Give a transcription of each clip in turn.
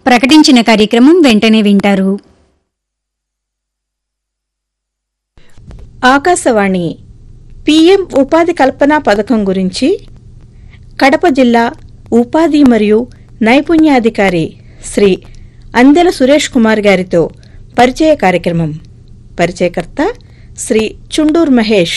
ప్రకటించిన కార్యక్రమం వెంటనే వింటారు ఆకాశవాణి పీఎం ఉపాధి కల్పన పథకం గురించి కడప జిల్లా ఉపాధి మరియు నైపుణ్యాధికారి శ్రీ అందెల సురేష్ కుమార్ గారితో పరిచయ కార్యక్రమం పరిచయకర్త శ్రీ చుండూర్ మహేష్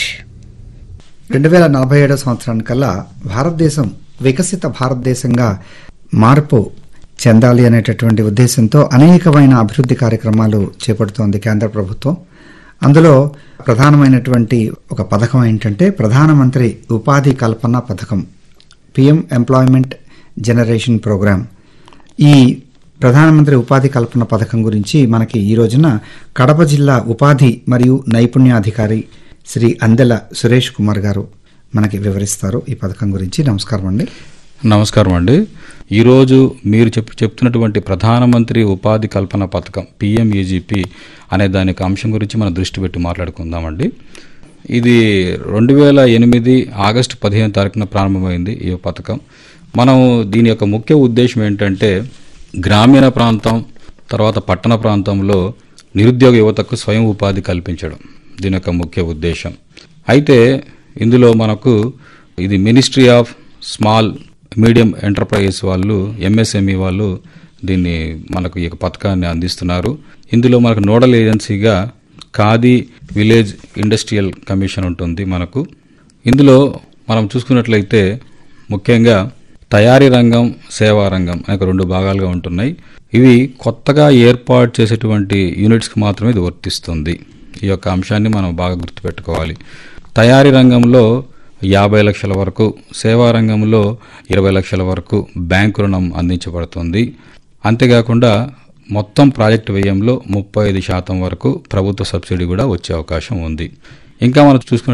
రెండు వేల నలభై ఏడో సంవత్సరానికల్లా భారతదేశం వికసిత భారతదేశంగా మార్పు చెందాలి అనేటటువంటి ఉద్దేశంతో అనేకమైన అభివృద్ధి కార్యక్రమాలు చేపడుతోంది కేంద్ర ప్రభుత్వం అందులో ప్రధానమైనటువంటి ఒక పథకం ఏంటంటే ప్రధానమంత్రి ఉపాధి కల్పన పథకం పిఎం ఎంప్లాయ్మెంట్ జనరేషన్ ప్రోగ్రామ్ ఈ ప్రధానమంత్రి ఉపాధి కల్పన పథకం గురించి మనకి ఈ రోజున కడప జిల్లా ఉపాధి మరియు నైపుణ్యాధికారి శ్రీ అందెల సురేష్ కుమార్ గారు మనకి వివరిస్తారు ఈ పథకం గురించి నమస్కారం అండి నమస్కారం అండి ఈరోజు మీరు చెప్పు చెప్తున్నటువంటి ప్రధానమంత్రి ఉపాధి కల్పన పథకం పిఎంఈజీపీ అనే దాని యొక్క అంశం గురించి మనం దృష్టి పెట్టి మాట్లాడుకుందామండి ఇది రెండు వేల ఎనిమిది ఆగస్టు పదిహేను తారీఖున ప్రారంభమైంది ఈ పథకం మనం దీని యొక్క ముఖ్య ఉద్దేశం ఏంటంటే గ్రామీణ ప్రాంతం తర్వాత పట్టణ ప్రాంతంలో నిరుద్యోగ యువతకు స్వయం ఉపాధి కల్పించడం దీని యొక్క ముఖ్య ఉద్దేశం అయితే ఇందులో మనకు ఇది ministry of small medium enterprises వాళ్ళు ఎంఎస్ఎంఈ వాళ్ళు దీన్ని మనకు ఈ యొక్క పథకాన్ని అందిస్తున్నారు ఇందులో మనకు నోడల్ ఏజెన్సీగా ఖాదీ విలేజ్ ఇండస్ట్రియల్ కమిషన్ ఉంటుంది మనకు ఇందులో మనం చూసుకున్నట్లయితే ముఖ్యంగా తయారీ రంగం సేవా రంగం అనే రెండు భాగాలుగా ఉంటున్నాయి ఇవి కొత్తగా ఏర్పాటు చేసేటువంటి యూనిట్స్కి మాత్రమే ఇది వర్తిస్తుంది ఈ యొక్క అంశాన్ని మనం బాగా గుర్తుపెట్టుకోవాలి తయారీ రంగంలో యాభై లక్షల వరకు సేవా రంగంలో ఇరవై లక్షల వరకు బ్యాంకు రుణం అందించబడుతుంది అంతేకాకుండా మొత్తం ప్రాజెక్టు వ్యయంలో ముప్పై ఐదు శాతం వరకు ప్రభుత్వ సబ్సిడీ కూడా వచ్చే అవకాశం ఉంది ఇంకా మనం చూసుకున్నట్లయితే